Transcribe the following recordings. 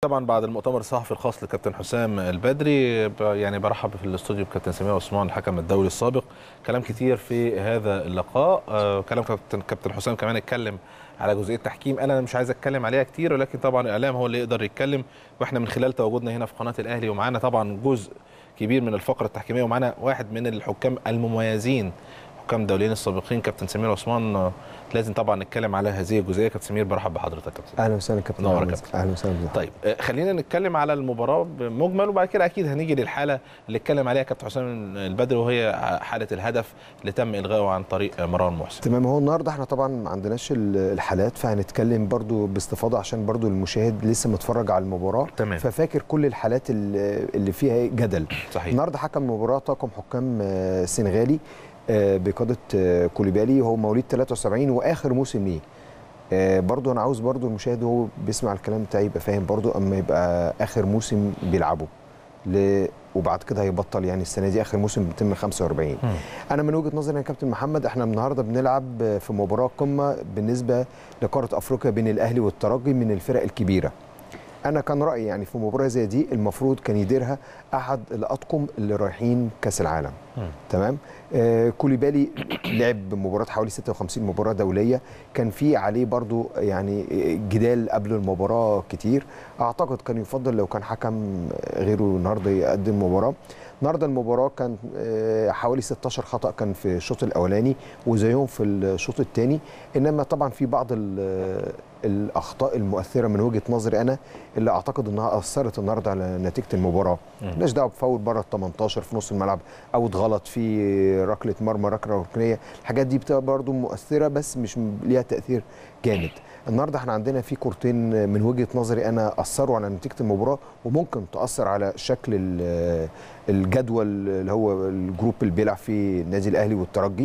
طبعا بعد المؤتمر الصحفي الخاص لكابتن حسام البدري ب- يعني برحب في الاستوديو بكابتن سمير عثمان الحكم الدولي السابق كلام كتير في هذا اللقاء آه كلام كابتن كابتن حسام كمان اتكلم على جزئيه التحكيم انا مش عايز اتكلم عليها كتير ولكن طبعا الاعلام هو اللي يقدر يتكلم واحنا من خلال تواجدنا هنا في قناه الاهلي ومعانا طبعا جزء كبير من الفقره التحكيميه ومعانا واحد من الحكام المميزين حكام دوليين السابقين كابتن سمير عثمان آه، لازم طبعا نتكلم على هذه الجزئيه كابتن سمير برحب بحضرتك كابتن اهلا وسهلا كابتن نورك محمد. كابتن. اهلا وسهلا بحضرتك. طيب آه، خلينا نتكلم على المباراه بمجمل وبعد كده اكيد هنيجي للحاله اللي اتكلم عليها كابتن حسام البدري وهي حاله الهدف اللي تم الغائه عن طريق مروان محسن تمام هو النهارده احنا طبعا ما عندناش ال- الحالات فهنتكلم برضو باستفاضه عشان برضو المشاهد لسه متفرج على المباراه تمام. ففاكر كل الحالات اللي اللي فيها جدل صحيح النهارده حكم المباراه طاقم حكام آه، سنغالي آه، بقياده آه، كوليبالي وهو مواليد 73 واخر موسم ليه آه، برضو انا عاوز برضو المشاهد وهو بيسمع الكلام بتاعي يبقى فاهم برضو اما يبقى اخر موسم بيلعبه ل... وبعد كده هيبطل يعني السنه دي اخر موسم بيتم 45 مم. انا من وجهه نظري يا كابتن محمد احنا النهارده بنلعب في مباراه قمه بالنسبه لقاره افريقيا بين الاهلي والترجي من الفرق الكبيره انا كان رايي يعني في مباراه زي دي المفروض كان يديرها احد الاطقم اللي رايحين كاس العالم مم. تمام آه كوليبالي لعب مباراه حوالي 56 مباراه دوليه كان في عليه برضو يعني جدال قبل المباراه كتير اعتقد كان يفضل لو كان حكم غيره النهارده يقدم مباراه النهارده المباراه كان آه، حوالي 16 خطا كان في الشوط الاولاني وزيهم في الشوط الثاني انما طبعا في بعض ال- الاخطاء المؤثره من وجهه نظري انا اللي اعتقد انها اثرت النهارده على نتيجه المباراه مم. مالناش دعوه بفاول بره ال 18 في نص الملعب او اتغلط في ركله مرمى ركله ركنيه الحاجات دي بتبقى برضو مؤثره بس مش م- ليها تاثير جامد النهارده احنا عندنا في كورتين من وجهه نظري انا اثروا على نتيجه المباراه وممكن تاثر على شكل ال- الجدول اللي هو الجروب اللي بيلعب فيه النادي الاهلي والترجي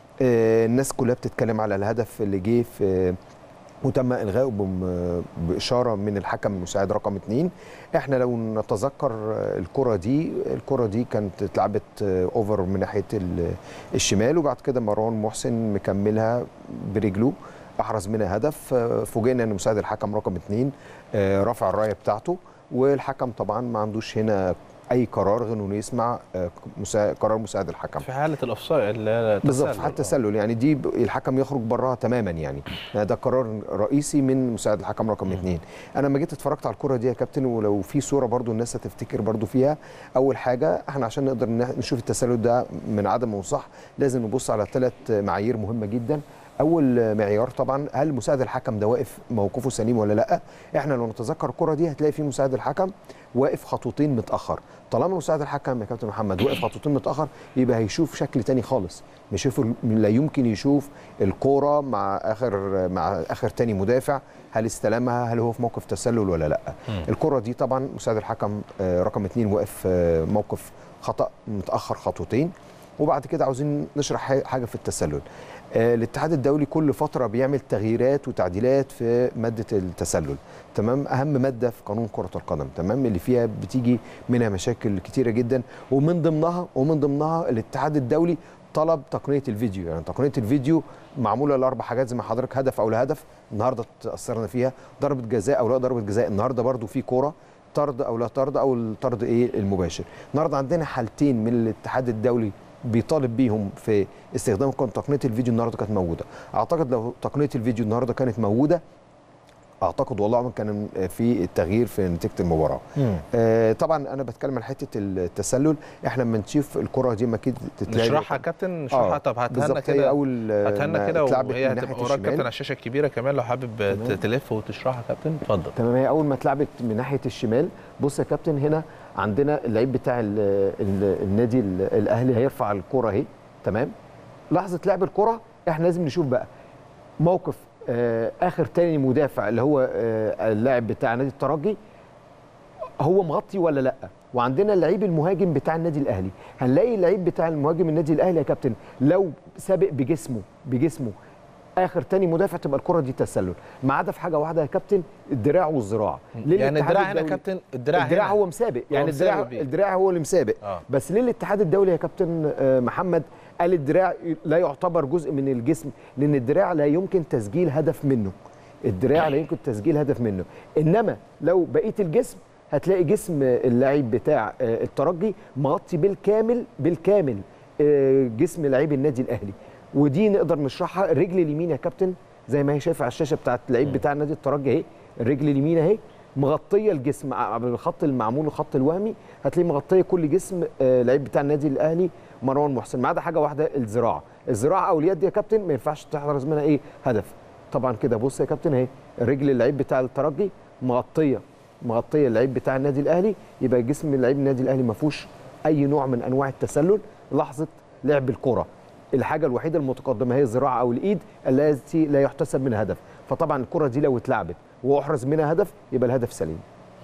آه، الناس كلها بتتكلم على الهدف اللي جه في وتم الغائه بم- باشاره من الحكم المساعد رقم اثنين احنا لو نتذكر الكره دي الكره دي كانت اتلعبت اوفر من ناحيه ال- الشمال وبعد كده مروان محسن مكملها برجله احرز منها هدف فوجئنا ان مساعد الحكم رقم اثنين آه، رافع الرايه بتاعته والحكم طبعا ما عندوش هنا اي قرار غير انه يسمع آه، مسا- قرار مساعد الحكم في حاله الاوفسايد اللي هي بالظبط التسلل. حتى التسلل يعني دي ب- الحكم يخرج براها تماما يعني يعني ده قرار رئيسي من مساعد الحكم رقم اثنين انا لما جيت اتفرجت على الكره دي يا كابتن ولو في صوره برضو الناس هتفتكر برضو فيها اول حاجه احنا عشان نقدر ن- نشوف التسلل ده من عدم وصح لازم نبص على ثلاث معايير مهمه جدا اول معيار طبعا هل مساعد الحكم ده واقف موقفه سليم ولا لا احنا لو نتذكر الكره دي هتلاقي في مساعد الحكم واقف خطوتين متاخر طالما مساعد الحكم يا كابتن محمد واقف خطوتين متاخر يبقى هيشوف شكل تاني خالص مش يشوف لا يمكن يشوف الكوره مع اخر مع اخر تاني مدافع هل استلمها هل هو في موقف تسلل ولا لا مم. الكره دي طبعا مساعد الحكم آه، رقم اثنين واقف آه، موقف خطا متاخر خطوتين وبعد كده عاوزين نشرح ح- حاجه في التسلل آه، الاتحاد الدولي كل فتره بيعمل تغييرات وتعديلات في ماده التسلل تمام اهم ماده في قانون كره القدم تمام اللي فيها بتيجي منها مشاكل كتيره جدا ومن ضمنها ومن ضمنها الاتحاد الدولي طلب تقنيه الفيديو يعني تقنيه الفيديو معموله لاربع حاجات زي ما حضرتك هدف او لا هدف النهارده تاثرنا فيها ضربه جزاء او لا ضربه جزاء النهارده برضو في كوره طرد او لا طرد او الطرد ايه المباشر النهارده عندنا حالتين من الاتحاد الدولي بيطالب بيهم في استخدام كون- تقنيه الفيديو النهارده كانت موجوده اعتقد لو تقنيه الفيديو النهارده كانت موجوده اعتقد والله ما كان في التغيير في نتيجه المباراه مم. آه طبعا انا بتكلم عن حته التسلل احنا لما نشوف الكره دي ما اكيد تتلعب نشرحها يا كابتن نشرحها طب هاتها لنا بالظبط هي كده اول آه، هاتها لنا ما كده اتلعبت وهي من هتبقى ناحية وراك كابتن الشمال. على الشاشه الكبيره كمان لو حابب تمام. تلف وتشرحها يا كابتن اتفضل تمام هي اول ما اتلعبت من ناحيه الشمال بص يا كابتن هنا عندنا اللعيب بتاع ال ال النادي ال- الاهلي هيرفع الكره اهي تمام لحظه لعب الكره احنا لازم نشوف بقى موقف آه اخر تاني مدافع اللي هو آه اللاعب بتاع نادي الترجي هو مغطي ولا لا وعندنا اللعيب المهاجم بتاع النادي الاهلي هنلاقي اللعيب بتاع المهاجم النادي الاهلي يا كابتن لو سابق بجسمه بجسمه اخر تاني مدافع تبقى الكره دي تسلل ما عدا في حاجه واحده يا كابتن الدراع والذراع ليه يعني الاتحاد الدراع هنا يا الدولي- كابتن الدراع الدراع هنا هو مسابق يعني مسابق الدراع بيه. الدراع هو اللي مسابق آه. بس ليه الاتحاد الدولي يا كابتن آه، محمد قال الدراع لا يعتبر جزء من الجسم لان الدراع لا يمكن تسجيل هدف منه الدراع لا يمكن تسجيل هدف منه انما لو بقيه الجسم هتلاقي جسم اللاعب بتاع آه، الترجي مغطي بالكامل بالكامل آه، جسم لعيب النادي الاهلي ودي نقدر نشرحها الرجل اليمين يا كابتن زي ما هي شايفه على الشاشه بتاعت اللعيب بتاع النادي الترجي اهي الرجل اليمين اهي مغطيه الجسم ع- بالخط المعمول الخط الوهمي هتلاقي مغطيه كل جسم آه، لعيب بتاع النادي الاهلي مروان محسن ما عدا حاجه واحده الذراع الذراع او اليد يا كابتن ما ينفعش تحرز منها ايه هدف طبعا كده بص يا كابتن اهي الرجل اللعيب بتاع الترجي مغطيه مغطيه اللعيب بتاع النادي الاهلي يبقى جسم لعيب النادي الاهلي ما فيهوش اي نوع من انواع التسلل لحظه لعب الكره الحاجه الوحيده المتقدمه هي الذراع او الايد التي لا يحتسب منها هدف فطبعا الكره دي لو اتلعبت واحرز منها هدف يبقى الهدف سليم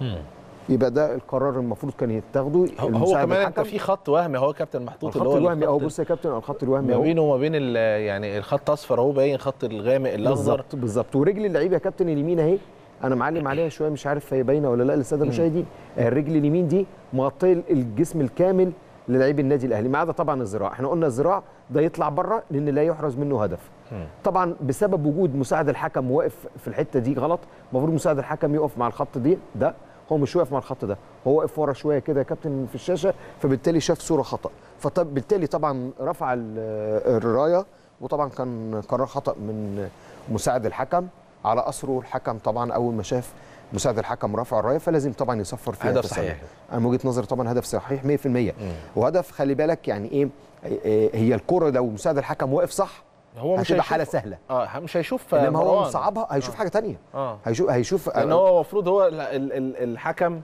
يبقى ده القرار المفروض كان يتاخده هو- هو المساعد كمان انت الحكم. في خط وهمي هو كابتن محطوط الخط الوهمي اهو بص يا كابتن الخط الوهمي ما اهو بينه وما بين ال- يعني الخط اصفر اهو باين خط الغامق الاخضر بالظبط بالظبط ورجل اللعيب يا كابتن اليمين اهي انا معلم عليها شويه مش عارف هي باينه ولا لا للساده المشاهدين آه، الرجل اليمين دي مغطيه الجسم الكامل للعيب النادي الاهلي ما عدا طبعا الذراع احنا قلنا الذراع ده يطلع بره لان لا يحرز منه هدف طبعا بسبب وجود مساعد الحكم واقف في الحته دي غلط المفروض مساعد الحكم يقف مع الخط دي ده هو مش واقف مع الخط ده هو واقف ورا شويه كده يا كابتن في الشاشه فبالتالي شاف صوره خطا فبالتالي طبعا رفع ال- الرايه وطبعا كان قرار خطا من مساعد الحكم على اثره الحكم طبعا اول ما شاف مساعد الحكم رفع الرايه فلازم طبعا يصفر فيها هدف تسلل. صحيح. انا من وجهه نظري طبعا هدف صحيح 100% وهدف خلي بالك يعني ايه إيه، هي الكره لو مساعد الحكم واقف صح هو مش هتبقى هيشوف حاله سهله اه مش هيشوف انما هو مروان. مصعبها هيشوف حاجه تانية اه هيشوف هيشوف لان هو المفروض هو ال- ال- ال- الحكم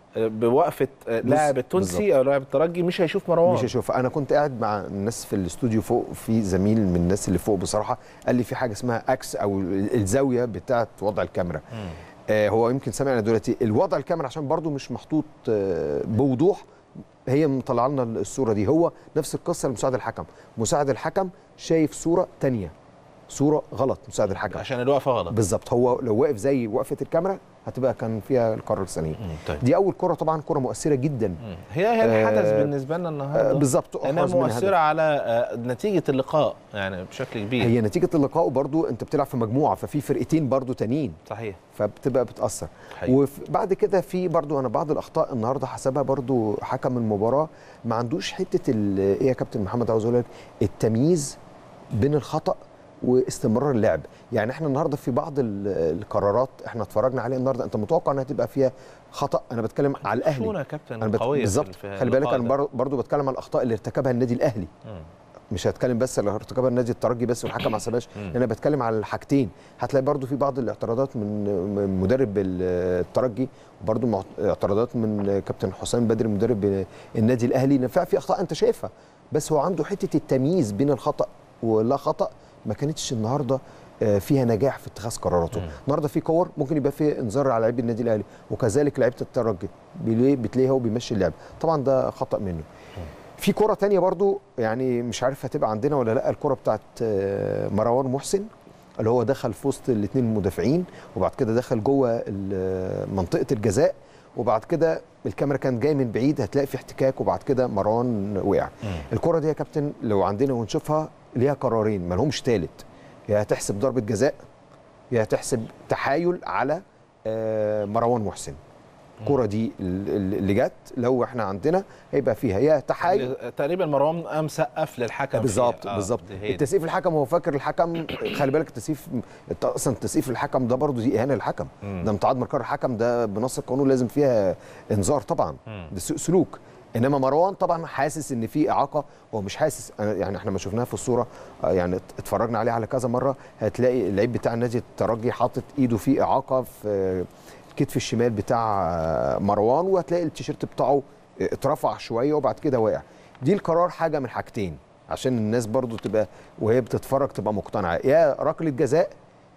بوقفه لاعب التونسي او لاعب الترجي مش هيشوف مروان مش هشوف انا كنت قاعد مع الناس في الاستوديو فوق في زميل من الناس اللي فوق بصراحه قال لي في حاجه اسمها اكس او الزاويه بتاعه وضع الكاميرا آه هو يمكن سامعنا دلوقتي الوضع الكاميرا عشان برضو مش محطوط آه بوضوح هي مطلع لنا الصوره دي هو نفس القصه لمساعد الحكم مساعد الحكم شايف صوره تانية صوره غلط مساعد الحكم عشان الوقفه غلط بالظبط هو لو واقف زي وقفه الكاميرا هتبقى كان فيها القرار السليم مم، طيب دي اول كره طبعا كره مؤثره جدا مم. هي هي الحدث آه، بالنسبه لنا آه، النهارده بالظبط انها أحرز منها مؤثره على آه، نتيجه اللقاء يعني بشكل كبير هي نتيجه اللقاء برضو انت بتلعب في مجموعه ففي فرقتين برضو تانيين صحيح فبتبقى بتاثر حقيقي. وبعد كده في برضو انا بعض الاخطاء النهارده حسبها برضو حكم المباراه ما عندوش حته ال- ايه يا كابتن محمد عاوز اقول لك التمييز بين الخطا واستمرار اللعب يعني احنا النهارده في بعض ال- القرارات احنا اتفرجنا عليها النهارده انت متوقع انها تبقى فيها خطا انا بتكلم على الاهلي خشونه يا كابتن انا بت... قويه في- بالظبط في خلي بالك اللقاء انا ده. بر- برضو بتكلم على الاخطاء اللي ارتكبها النادي الاهلي مم. مش هتكلم بس اللي ارتكبها النادي الترجي بس والحكم ما حسبهاش مم. انا بتكلم على الحاجتين هتلاقي برضو في بعض الاعتراضات من من مدرب ال- الترجي وبرضو مع- اعتراضات من كابتن حسام بدري مدرب النادي الاهلي ان في اخطاء انت شايفها بس هو عنده حته التمييز بين الخطا ولا خطا ما كانتش النهارده آه، فيها نجاح في اتخاذ قراراته مم. النهارده في كور ممكن يبقى فيه انذار على لعيب النادي الاهلي وكذلك لعيبه الترجي بيلاقي- بتلاقيه هو بيمشي اللعب طبعا ده خطا منه في كرة تانية برضو يعني مش عارف هتبقى عندنا ولا لا الكرة بتاعت آه، مروان محسن اللي هو دخل في وسط الاثنين المدافعين وبعد كده دخل جوه ال- منطقة الجزاء وبعد كده الكاميرا كانت جايه من بعيد هتلاقي في احتكاك وبعد كده مروان وقع مم. الكرة دي يا كابتن لو عندنا ونشوفها ليها قرارين ما لهمش ثالث يا هتحسب ضربة جزاء يا هتحسب تحايل على آه، مروان محسن الكرة دي ال- ال- اللي جت لو احنا عندنا هيبقى فيها يا تحايل تقريبا مروان قام سقف للحكم بالظبط فيها. آه، بالظبط دي هي دي. التسقيف الحكم هو فاكر الحكم خلي بالك التسقيف الت- اصلا تسقيف الحكم ده برضه دي اهانه للحكم مم. ده امتعاض من قرار الحكم ده بنص القانون لازم فيها انذار طبعا مم. ده سوء سلوك انما مروان طبعا حاسس ان في اعاقه هو مش حاسس أنا- يعني احنا ما شفناها في الصوره آه، يعني ات- اتفرجنا عليها على كذا مره هتلاقي اللعيب بتاع النادي الترجي حاطط ايده في اعاقه في الكتف الشمال بتاع آه، مروان وهتلاقي التيشيرت بتاعه اترفع شويه وبعد كده وقع دي القرار حاجه من حاجتين عشان الناس برضو تبقى وهي بتتفرج تبقى مقتنعه يا ركله جزاء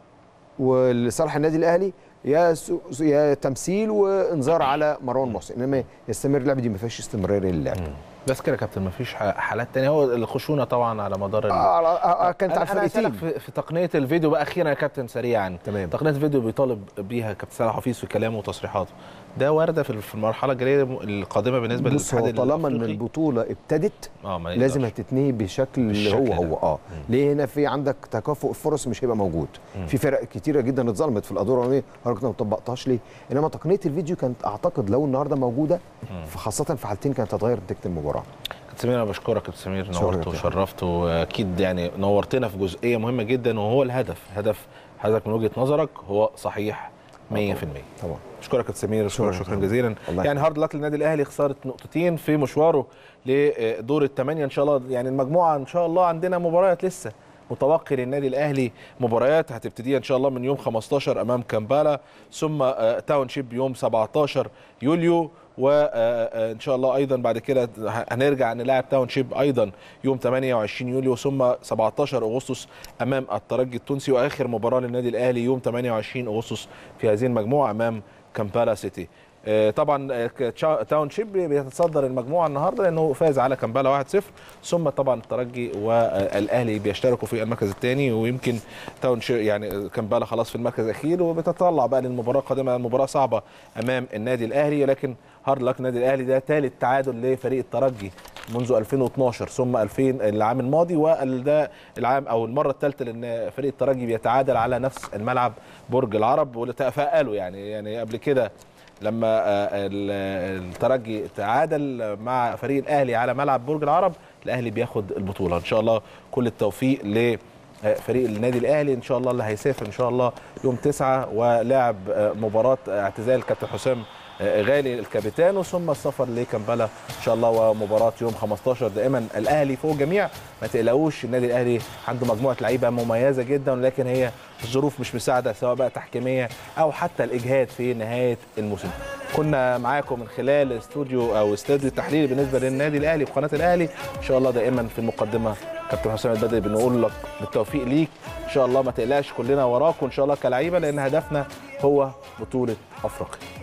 ولصالح النادي الاهلي يا سو يا تمثيل وانذار على مروان محسن انما يستمر اللعب دي ما فيهاش استمراريه للعب مم. بس كده يا كابتن مفيش ح- حالات تانية هو الخشونه طبعا على مدار ال... آه آه آه كانت على أنا- أنا هسألك الفرقتين في, في تقنيه الفيديو بقى اخيرا يا كابتن سريعا تمام. تقنيه الفيديو بيطالب بيها كابتن سامح حفيظ في كلامه وتصريحاته ده وارده في في المرحله الجايه القادمه بالنسبه بص هو للاتحاد طالما ان الأفريقي؟ البطوله ابتدت اه ما لازم يقدرش. هتتنهي بشكل بالشكل هو ده. هو اه ليه هنا في عندك تكافؤ الفرص مش هيبقى موجود في فرق كتيره جدا اتظلمت في الادوار الاولانيه حضرتك ما طبقتهاش ليه انما تقنيه الفيديو كانت اعتقد لو النهارده موجوده فخاصه في حالتين كانت هتغير نتيجه المباراه كابتن سمير انا بشكرك كابتن سمير شكرا نورت كابتن. وشرفت واكيد يعني نورتنا في جزئيه مهمه جدا وهو الهدف هدف حضرتك من وجهه نظرك هو صحيح 100% طبعا اشكرك كابتن سمير شكرا شكراً. شكرا جزيلا الله يعني هارد لك للنادي الاهلي خساره نقطتين في مشواره لدور الثمانيه ان شاء الله يعني المجموعه ان شاء الله عندنا مباريات لسه متوقي للنادي الاهلي مباريات هتبتدي ان شاء الله من يوم 15 امام كامبالا ثم آه، تاون شيب يوم 17 يوليو وان شاء الله ايضا بعد كده هنرجع نلاعب تاون شيب ايضا يوم 28 يوليو ثم 17 اغسطس امام الترجي التونسي واخر مباراه للنادي الاهلي يوم 28 اغسطس في هذه المجموعه امام كامبالا سيتي آه، طبعا آه، تشا- تاون شيب بيتصدر المجموعه النهارده لانه فاز على كامبالا 1-0 ثم طبعا الترجي والاهلي بيشتركوا في المركز الثاني ويمكن تاون شيب يعني كامبالا خلاص في المركز الاخير وبتطلع بقى للمباراه القادمه المباراه صعبه امام النادي الاهلي ولكن هارد لك النادي الاهلي ده ثالث تعادل لفريق الترجي منذ 2012 ثم 2000 العام الماضي وده العام او المره الثالثه لان فريق الترجي بيتعادل على نفس الملعب برج العرب وتفائلوا يعني يعني قبل كده لما آه، ال- الترجي تعادل مع فريق الاهلي على ملعب برج العرب الاهلي بياخد البطوله ان شاء الله كل التوفيق ل آه، فريق النادي الاهلي ان شاء الله اللي هيسافر ان شاء الله يوم تسعة ولاعب آه، مباراه اعتزال الكابتن حسام آه، غالي الكابيتانو ثم السفر لكمبالا ان شاء الله ومباراه يوم 15 دائما الاهلي فوق جميع ما تقلقوش النادي الاهلي عنده مجموعه لعيبه مميزه جدا لكن هي الظروف مش مساعده سواء بقى تحكيميه او حتى الاجهاد في نهايه الموسم كنا معاكم من خلال استوديو او استوديو التحليل بالنسبه للنادي الاهلي في قناه الاهلي ان شاء الله دائما في المقدمه كابتن حسام البدري بنقول لك بالتوفيق ليك ان شاء الله ما تقلقش كلنا وراك وان شاء الله كلعيبه لان هدفنا هو بطوله افريقيا